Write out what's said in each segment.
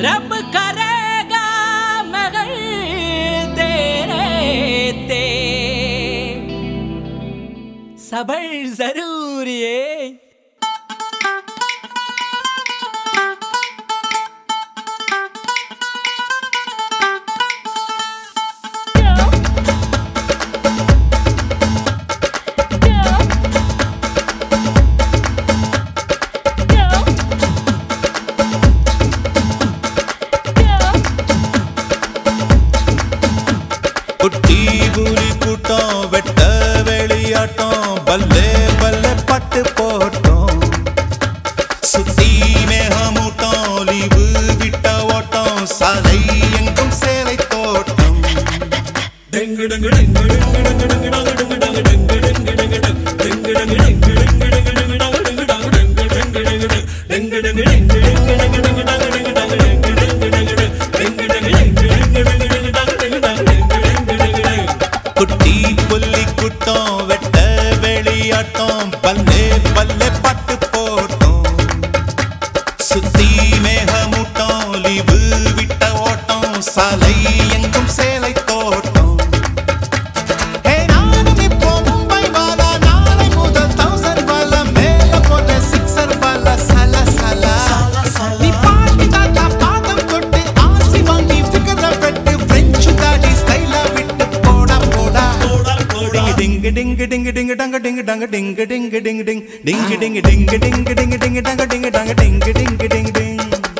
रब करेगा मगर तेरे ते सबर जरूरी है குட்டி புலி கூட்டம் வெட்ட வெளியாட்டம் பல்லே பல்லே பட்டு போட்டோம் சுத்தி மேகமூட்டம் லீவு விட்ட ஓட்டம் சாலை எங்கும் சேலை தோட்டம் குட்டி புலி கூட்டம் வெட்ட வெளியாட்டம் பல்லே பல்லே பட்டு போட்டோம் சுத்தி மேகமூட்டம் லீவு விட்ட ஓட்டம் சாலை எங்கும் சேலை தோட்டம் ஹே, நானும் இப்போ மும்பை வாலா, நாளை முதல் thousand வாலா, மேல போன sixer வாலா, சல, சல. நீ பாட்டி தாத்தா பாதம் தொட்டு ஆசி வாங்கி figure அ வெட்டு, French தாடி style அ விட்டு போடா, போடா. டிங் டிங் டிங் டிங் டங்க டிங் டங்க டிங் டிங் டிங் டிங் டிங் டிங் டிங் டிங் டிங் டிங் டங்க டிங் டங்க டிங் டிங் டிங் டிங்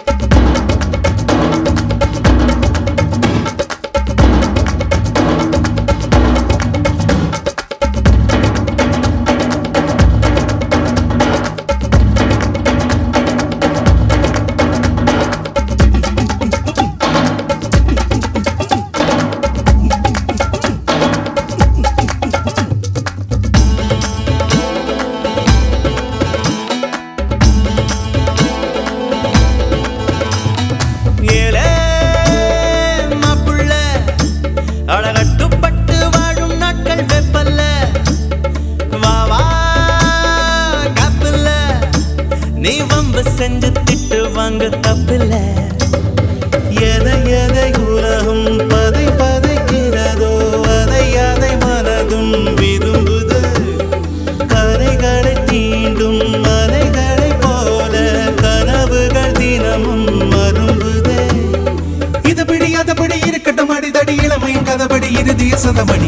ஏலே மாப்புள்ள அழகட்டுப்பட்டு வாழும் நாட்கள் வெப்பல்ல வா வா காப்பில்ல நீ வம்பு செஞ்சு திட்டு வாங்க தப்பில்ல எதை எதை உலகம் பதை பதைக்கிறதோ அதை அதை மனதும் விரும்புது கரைகளை தீண்டும் மலைகளை போல கனவுகள் தினமும் மரும்புதே இது பிடி அது பிடி இருக்கட்டும் அடிதடி இளமையின் கதபடி இறுதிய சதமடி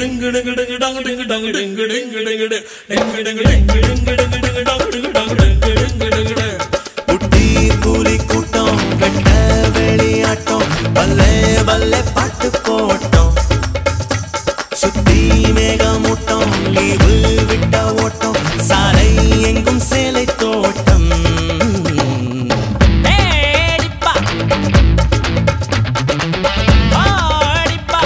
குட்டி கூலி கூட்டம் வெட்ட வெளியாட்டம் பல்லே பல்லே பாட்டு போட்டோம் சுத்தி மேகமூட்டம் லீவு விட்ட ஓட்டம் சாலை எங்கும் சேலை தோட்டம் ஏடிப்பா ஆடிப்பா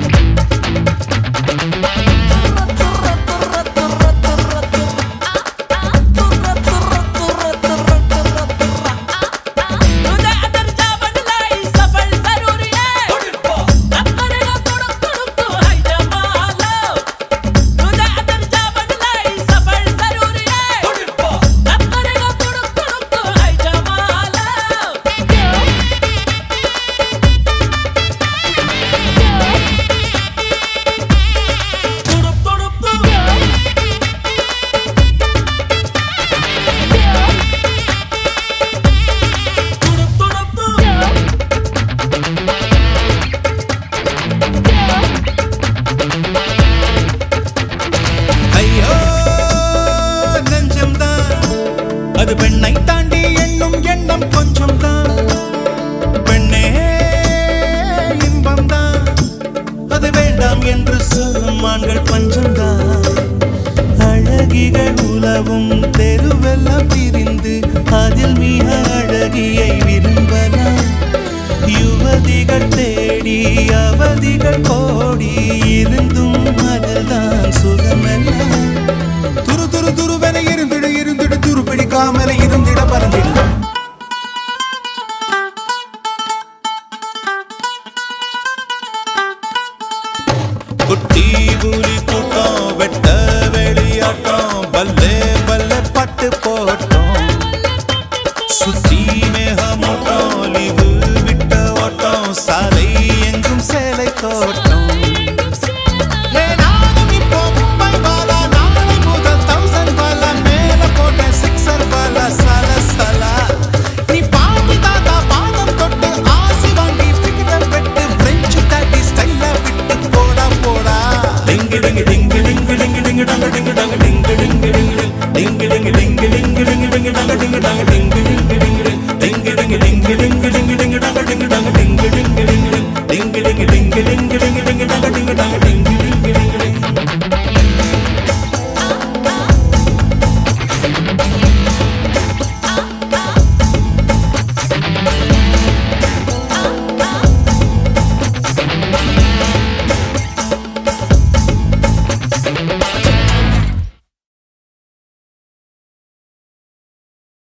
ஐயோ நெஞ்சம்தான் அது பெண்ணை தாண்டி எண்ணும் எண்ணம் கொஞ்சம் தான் பெண்ணே இன்பம்தான் அது வேண்டாம் என்று சொல்லும் ஆண்கள் பஞ்சம்தான் அழகிகள் உலவும் தெருவெல்லாம் பிரிந்து அதில் மிக அழகியை விரும்பலாம் யுவதிகள் தேடி அவதிகள் கோடி இருந்தும் அதுதான் சுகமெல்லாம் துரு துரு துருவென இருந்திடு இருந்திடு துரு பிடிக்காமல இருந்திட பறந்திடு குட்டி புலி கூட்டம் வெட்ட வெளியாட்டம் பல்லே பல்லே பட்டு போட்டோம் சுத்தி மேகமூட்டம் லீவு தோட்டம் எங்கும் சேரலாம் ஏ நானும் இப்போ மும்பை வாலா நாளை முதல் தௌசண்ட் வாலா மேல போட்ட சிக்ஸர் வாலா சல சலா நீ பாட்டி தாத்தா பாதம் தொட்டு ஆசி வாங்கி ஃபிகர வெட்டு பிரெஞ்சு டாட்டி ஸ்டைல விட்டு போடா போடா டிங்கு டிங்கு டிங்கு டிங்கு டிங்கு டிங்கு டங்க டிங்கு டங்க டிங்கு டிங்கு டிங்கு டிங்கு டிங்கு டிங்கு டிங்கு டிங்கு டிங்கு டங்க டிங்கு டங்க டிங்கு டிங்கு டிங்கு டிங்கு டிங்கு டிங்கு டிங்கு டிங்கு டிங்கு டங்க டிங்கு டங்க டிங்கு டிங்கு டிங்கு டிங்கு டிங்கு டிங்கு டிங்கு டிங்கு டிங்கு டிங்கு டங்க டிங்கு டங்க டிங்கு